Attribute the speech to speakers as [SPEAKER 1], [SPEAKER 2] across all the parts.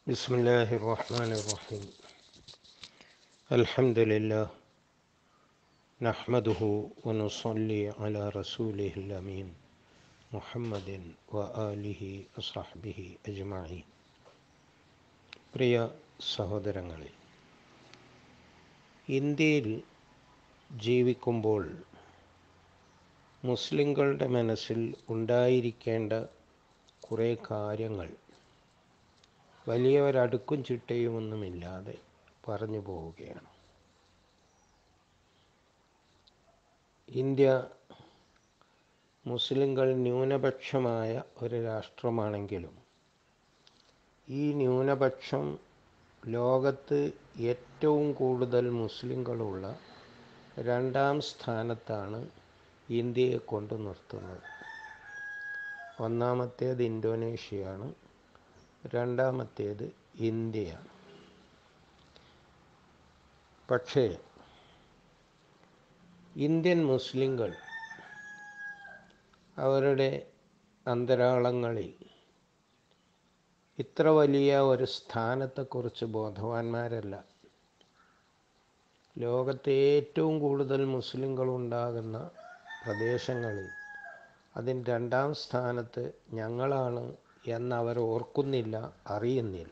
[SPEAKER 1] بسم الله الرحمن الرحيم الحمد لله نحمده ونصلي على رسوله الأمين محمد وآله وصحبه أجمعين പ്രിയ സഹോദരങ്ങളെ ഇന്ത്യയിൽ ജീവിക്കുമ്പോൾ മുസ്ലിങ്ങളുടെ മനസ്സിൽ ഉണ്ടായിരിക്കേണ്ട കുറേ കാര്യങ്ങൾ വലിയ ഒരടുക്കും ചിട്ടയുമൊന്നുമില്ലാതെ പറഞ്ഞു പോവുകയാണ് ഇന്ത്യ മുസ്ലിങ്ങൾ ന്യൂനപക്ഷമായ ഒരു രാഷ്ട്രമാണെങ്കിലും ഈ ന്യൂനപക്ഷം ലോകത്ത് ഏറ്റവും കൂടുതൽ മുസ്ലിങ്ങളുള്ള രണ്ടാം സ്ഥാനത്താണ് ഇന്ത്യയെ കൊണ്ടു നിർത്തുന്നത് ഒന്നാമത്തേത് ഇന്തോനേഷ്യയാണ് രണ്ടാമത്തേത് ഇന്ത്യയാണ് പക്ഷേ ഇന്ത്യൻ മുസ്ലിങ്ങൾ അവരുടെ അന്തരാളങ്ങളിൽ ഇത്ര വലിയ ഒരു സ്ഥാനത്തെക്കുറിച്ച് ബോധവാന്മാരല്ല ലോകത്തെ ഏറ്റവും കൂടുതൽ മുസ്ലിങ്ങൾ ഉണ്ടാകുന്ന പ്രദേശങ്ങളിൽ അതിന് രണ്ടാം സ്ഥാനത്ത് ഞങ്ങളാണ് എന്നവർ ഓർക്കുന്നില്ല അറിയുന്നില്ല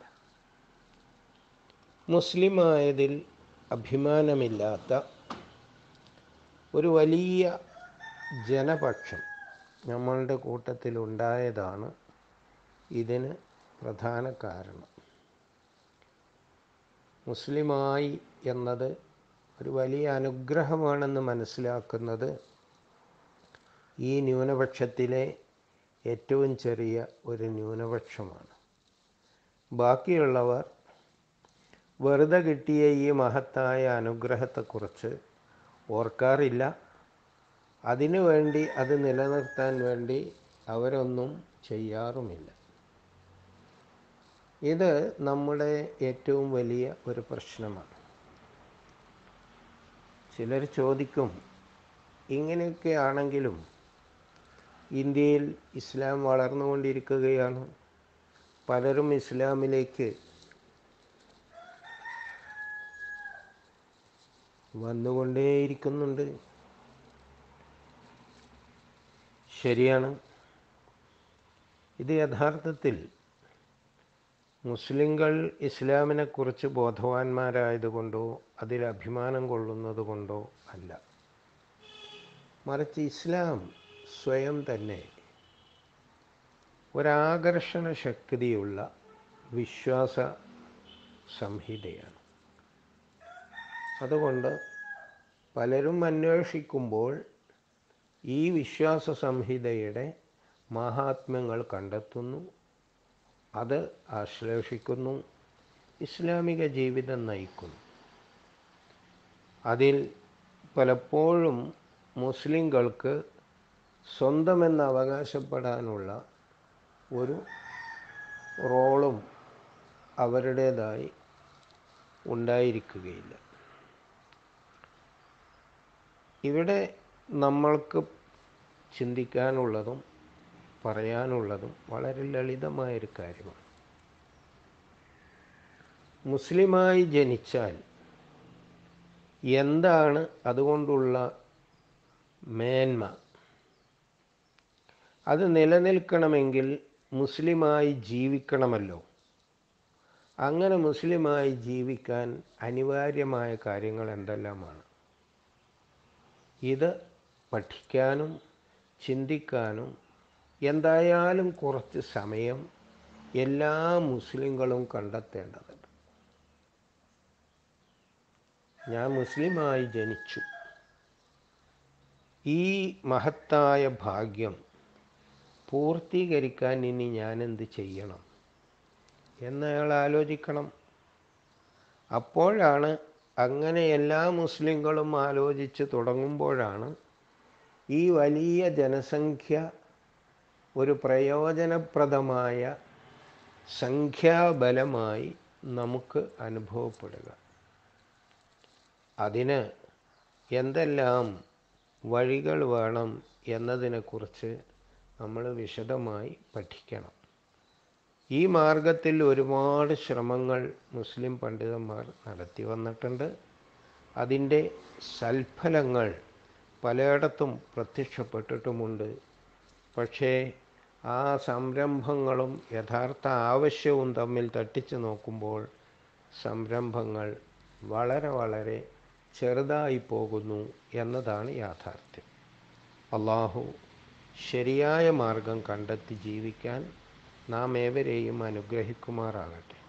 [SPEAKER 1] മുസ്ലിമായതിൽ അഭിമാനമില്ലാത്ത ഒരു വലിയ ജനപക്ഷം നമ്മളുടെ കൂട്ടത്തിലുണ്ടായതാണ് ഇതിന് പ്രധാന കാരണം മുസ്ലിമായി എന്നത് ഒരു വലിയ അനുഗ്രഹമാണെന്ന് മനസ്സിലാക്കുന്നത് ഈ ന്യൂനപക്ഷത്തിലെ ഏറ്റവും ചെറിയ ഒരു ന്യൂനപക്ഷമാണ് ബാക്കിയുള്ളവർ വെറുതെ കിട്ടിയ ഈ മഹത്തായ അനുഗ്രഹത്തെക്കുറിച്ച് ഓർക്കാറില്ല അതിനു വേണ്ടി അത് നിലനിർത്താൻ വേണ്ടി അവരൊന്നും ചെയ്യാറുമില്ല ഇത് നമ്മുടെ ഏറ്റവും വലിയ ഒരു പ്രശ്നമാണ് ചിലർ ചോദിക്കും ഇങ്ങനെയൊക്കെ ആണെങ്കിലും ഇന്ത്യയിൽ ഇസ്ലാം വളർന്നുകൊണ്ടിരിക്കുകയാണ് പലരും ഇസ്ലാമിലേക്ക് വന്നുകൊണ്ടേയിരിക്കുന്നുണ്ട് ശരിയാണ് ഇത് യഥാർത്ഥത്തിൽ മുസ്ലിങ്ങൾ ഇസ്ലാമിനെക്കുറിച്ച് ബോധവാന്മാരായതുകൊണ്ടോ അതിൽ അഭിമാനം കൊള്ളുന്നത് കൊണ്ടോ അല്ല മറിച്ച് ഇസ്ലാം സ്വയം തന്നെ ഒരാകർഷണ ശക്തിയുള്ള വിശ്വാസ സംഹിതയാണ് അതുകൊണ്ട് പലരും അന്വേഷിക്കുമ്പോൾ ഈ വിശ്വാസ സംഹിതയുടെ മഹാത്മ്യങ്ങൾ കണ്ടെത്തുന്നു അത് ആശ്ലേഷിക്കുന്നു ഇസ്ലാമിക ജീവിതം നയിക്കുന്നു അതിൽ പലപ്പോഴും മുസ്ലിങ്ങൾക്ക് സ്വന്തമെന്ന് അവകാശപ്പെടാനുള്ള ഒരു റോളും അവരുടേതായി ഉണ്ടായിരിക്കുകയില്ല ഇവിടെ നമ്മൾക്ക് ചിന്തിക്കാനുള്ളതും പറയാനുള്ളതും വളരെ ലളിതമായൊരു കാര്യമാണ് മുസ്ലിമായി ജനിച്ചാൽ എന്താണ് അതുകൊണ്ടുള്ള മേന്മ അത് നിലനിൽക്കണമെങ്കിൽ മുസ്ലിമായി ജീവിക്കണമല്ലോ അങ്ങനെ മുസ്ലിമായി ജീവിക്കാൻ അനിവാര്യമായ കാര്യങ്ങൾ എന്തെല്ലാമാണ് ഇത് പഠിക്കാനും ചിന്തിക്കാനും എന്തായാലും കുറച്ച് സമയം എല്ലാ മുസ്ലിങ്ങളും കണ്ടെത്തേണ്ടതുണ്ട് ഞാൻ മുസ്ലിമായി ജനിച്ചു ഈ മഹത്തായ ഭാഗ്യം പൂർത്തീകരിക്കാൻ ഇനി ഞാൻ എന്ത് ചെയ്യണം എന്നയാൾ ആലോചിക്കണം അപ്പോഴാണ് അങ്ങനെ എല്ലാ മുസ്ലിങ്ങളും ആലോചിച്ച് തുടങ്ങുമ്പോഴാണ് ഈ വലിയ ജനസംഖ്യ ഒരു പ്രയോജനപ്രദമായ സംഖ്യാബലമായി നമുക്ക് അനുഭവപ്പെടുക അതിന് എന്തെല്ലാം വഴികൾ വേണം എന്നതിനെക്കുറിച്ച് നമ്മൾ വിശദമായി പഠിക്കണം ഈ മാർഗത്തിൽ ഒരുപാട് ശ്രമങ്ങൾ മുസ്ലിം പണ്ഡിതന്മാർ നടത്തി വന്നിട്ടുണ്ട് അതിൻ്റെ സൽഫലങ്ങൾ പലയിടത്തും പ്രത്യക്ഷപ്പെട്ടിട്ടുമുണ്ട് പക്ഷേ ആ സംരംഭങ്ങളും യഥാർത്ഥ ആവശ്യവും തമ്മിൽ തട്ടിച്ചു നോക്കുമ്പോൾ സംരംഭങ്ങൾ വളരെ വളരെ ചെറുതായി പോകുന്നു എന്നതാണ് യാഥാർത്ഥ്യം അള്ളാഹു ശരിയായ മാർഗം കണ്ടെത്തി ജീവിക്കാൻ നാം ഏവരെയും അനുഗ്രഹിക്കുമാറാകട്ടെ